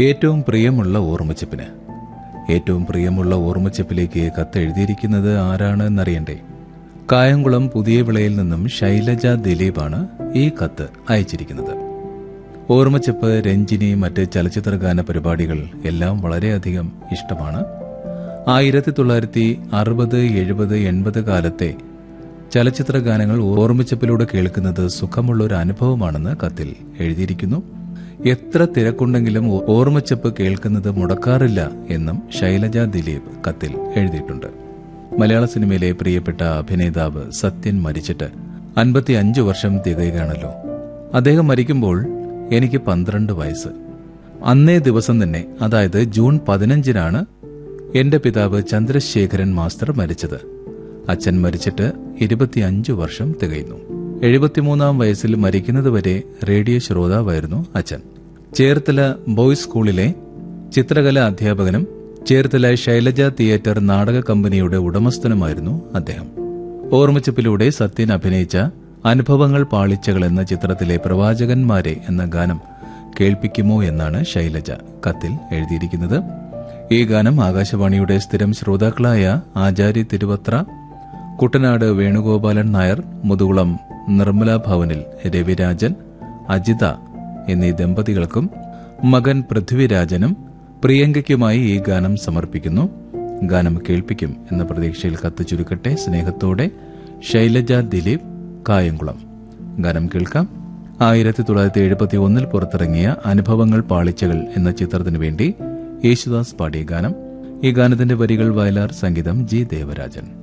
ഏറ്റവും പ്രിയമുള്ള ഓർമ്മച്ചപ്പിന് ഏറ്റവും പ്രിയമുള്ള ഓർമ്മച്ചപ്പിലേക്ക് കത്ത് എഴുതിയിരിക്കുന്നത് ആരാണ് എന്നറിയണ്ടേ കായംകുളം പുതിയ വിളയിൽ നിന്നും ശൈലജ ദിലീപാണ് ഈ കത്ത് അയച്ചിരിക്കുന്നത് ഓർമ്മച്ചപ്പ് രഞ്ജിനി മറ്റ് ചലച്ചിത്ര ഗാന പരിപാടികൾ എല്ലാം വളരെയധികം ഇഷ്ടമാണ് ആയിരത്തി തൊള്ളായിരത്തി അറുപത് എഴുപത് എൺപത് കാലത്തെ ചലച്ചിത്ര ഗാനങ്ങൾ ഓർമ്മച്ചപ്പിലൂടെ കേൾക്കുന്നത് സുഖമുള്ള ഒരു അനുഭവമാണെന്ന് കത്തിൽ എഴുതിയിരിക്കുന്നു എത്ര തിരക്കുണ്ടെങ്കിലും ഓർമ്മച്ചപ്പ് കേൾക്കുന്നത് മുടക്കാറില്ല എന്നും ശൈലജ ദിലീപ് കത്തിൽ എഴുതിയിട്ടുണ്ട് മലയാള സിനിമയിലെ പ്രിയപ്പെട്ട അഭിനേതാവ് സത്യൻ മരിച്ചിട്ട് അൻപത്തി അഞ്ച് വർഷം തികയുകയാണല്ലോ അദ്ദേഹം മരിക്കുമ്പോൾ എനിക്ക് പന്ത്രണ്ട് വയസ്സ് അന്നേ ദിവസം തന്നെ അതായത് ജൂൺ പതിനഞ്ചിനാണ് എന്റെ പിതാവ് ചന്ദ്രശേഖരൻ മാസ്റ്റർ മരിച്ചത് അച്ഛൻ മരിച്ചിട്ട് ഇരുപത്തിയഞ്ചു വർഷം തികയുന്നു എഴുപത്തിമൂന്നാം വയസ്സിൽ മരിക്കുന്നതുവരെ റേഡിയോ ശ്രോതാവായിരുന്നു അച്ഛൻ ചേർത്തല ബോയ്സ് സ്കൂളിലെ ചിത്രകല അധ്യാപകനും ചേർത്തല ശൈലജ തിയേറ്റർ നാടക കമ്പനിയുടെ ഉടമസ്ഥനുമായിരുന്നു അദ്ദേഹം ഓർമ്മച്ചപ്പിലൂടെ സത്യൻ അഭിനയിച്ച അനുഭവങ്ങൾ പാളിച്ചകൾ എന്ന ചിത്രത്തിലെ പ്രവാചകന്മാരെ എന്ന ഗാനം കേൾപ്പിക്കുമോ എന്നാണ് ശൈലജ കത്തിൽ എഴുതിയിരിക്കുന്നത് ഈ ഗാനം ആകാശവാണിയുടെ സ്ഥിരം ശ്രോതാക്കളായ ആചാര്യ തിരുവത്ര കുട്ടനാട് വേണുഗോപാലൻ നായർ മുതുകുളം നിർമ്മല ഭവനിൽ രവിരാജൻ അജിത എന്നീ ദമ്പതികൾക്കും മകൻ പൃഥ്വിരാജനും പ്രിയങ്കയ്ക്കുമായി ഈ ഗാനം സമർപ്പിക്കുന്നു ഗാനം കേൾപ്പിക്കും എന്ന പ്രതീക്ഷയിൽ കത്ത് ചുരുക്കട്ടെ സ്നേഹത്തോടെ ശൈലജ ദിലീപ് കായംകുളം ഗാനം കേൾക്കാം ആയിരത്തി തൊള്ളായിരത്തി എഴുപത്തി ഒന്നിൽ പുറത്തിറങ്ങിയ അനുഭവങ്ങൾ പാളിച്ചകൾ എന്ന ചിത്രത്തിനു വേണ്ടി യേശുദാസ് പാടിയ ഗാനം ഈ ഗാനത്തിന്റെ വരികൾ വയലാർ സംഗീതം ജി ദേവരാജൻ